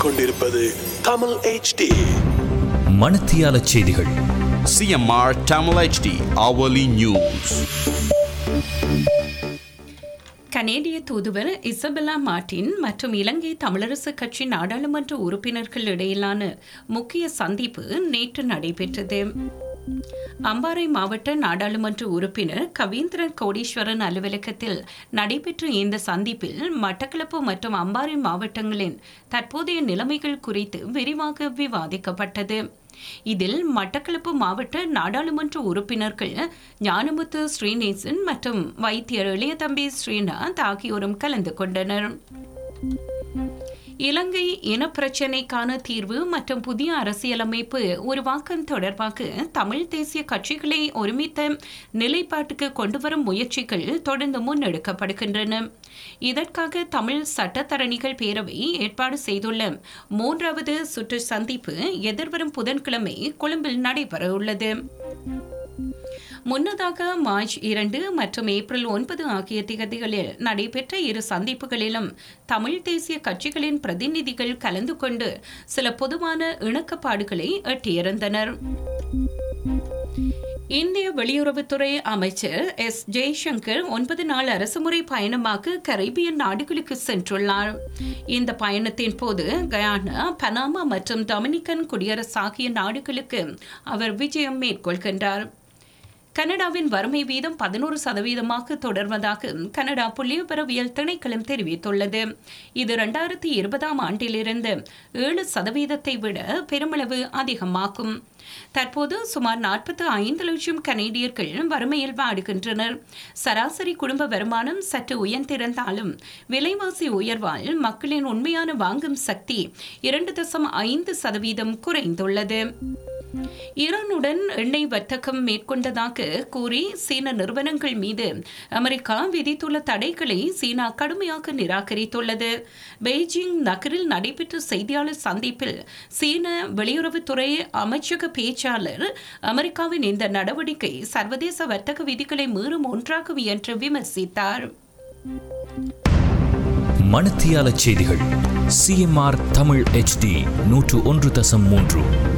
கேட்டுக்கொண்டிருப்பது தமிழ் HD மணத்தியால செய்திகள் CMR Tamil HD hourly news. கனேடிய தூதுவர் இசபெல்லா மார்டின் மற்றும் இலங்கை தமிழரசு கட்சி நாடாளுமன்ற உறுப்பினர்கள் இடையிலான முக்கிய சந்திப்பு நேற்று நடைபெற்றது அம்பாறை மாவட்ட நாடாளுமன்ற உறுப்பினர் கவீந்திரன் கோடீஸ்வரன் அலுவலகத்தில் நடைபெற்ற இந்த சந்திப்பில் மட்டக்களப்பு மற்றும் அம்பாறை மாவட்டங்களின் தற்போதைய நிலைமைகள் குறித்து விரிவாக விவாதிக்கப்பட்டது இதில் மட்டக்களப்பு மாவட்ட நாடாளுமன்ற உறுப்பினர்கள் ஞானமுத்து ஸ்ரீநேசன் மற்றும் வைத்தியர் இளையதம்பி ஸ்ரீநாத் ஆகியோரும் கலந்து கொண்டனர் இலங்கை இனப்பிரச்சினைக்கான தீர்வு மற்றும் புதிய அரசியலமைப்பு உருவாக்கம் தொடர்பாக தமிழ் தேசிய கட்சிகளை ஒருமித்த நிலைப்பாட்டுக்கு கொண்டுவரும் முயற்சிகள் தொடர்ந்து முன்னெடுக்கப்படுகின்றன இதற்காக தமிழ் சட்டத்தரணிகள் பேரவை ஏற்பாடு செய்துள்ள மூன்றாவது சுற்று சந்திப்பு எதிர்வரும் புதன்கிழமை கொழும்பில் நடைபெறவுள்ளது முன்னதாக மார்ச் இரண்டு மற்றும் ஏப்ரல் ஒன்பது ஆகிய திகதிகளில் நடைபெற்ற இரு சந்திப்புகளிலும் தமிழ் தேசிய கட்சிகளின் பிரதிநிதிகள் கலந்து கொண்டு சில பொதுவான இணக்கப்பாடுகளை எட்டியிருந்தனர் இந்திய வெளியுறவுத்துறை அமைச்சர் எஸ் ஜெய்சங்கர் ஒன்பது நாள் அரசுமுறை பயணமாக கரீபியன் நாடுகளுக்கு சென்றுள்ளார் இந்த பயணத்தின் போது கயானா பனாமா மற்றும் டொமினிக்கன் குடியரசு ஆகிய நாடுகளுக்கு அவர் விஜயம் மேற்கொள்கின்றார் கனடாவின் வறுமை வீதம் பதினோரு சதவீதமாக தொடர்வதாக கனடா புள்ளிவிவரவியல் திணைக்களம் தெரிவித்துள்ளது இது இரண்டாயிரத்தி இருபதாம் ஆண்டிலிருந்து ஏழு சதவீதத்தை விட பெருமளவு அதிகமாகும் தற்போது சுமார் நாற்பத்தி ஐந்து லட்சம் கனேடியர்கள் வறுமையில் வாடுகின்றனர் சராசரி குடும்ப வருமானம் சற்று உயர்ந்திருந்தாலும் விலைவாசி உயர்வால் மக்களின் உண்மையான வாங்கும் சக்தி இரண்டு தசம் ஐந்து சதவீதம் குறைந்துள்ளது ஈரானுடன் எண்ணெய் வர்த்தகம் மேற்கொண்டதாக கூறி சீன நிறுவனங்கள் மீது அமெரிக்கா விதித்துள்ள தடைகளை சீனா கடுமையாக நிராகரித்துள்ளது பெய்ஜிங் நகரில் நடைபெற்ற செய்தியாளர் சந்திப்பில் சீன வெளியுறவுத்துறை அமைச்சக பேச்சாளர் அமெரிக்காவின் இந்த நடவடிக்கை சர்வதேச வர்த்தக விதிகளை மீறும் ஒன்றாகும் என்று விமர்சித்தார் மணத்தியால செய்திகள் சிஎம்ஆர் தமிழ் HD நூற்று ஒன்று தசம் மூன்று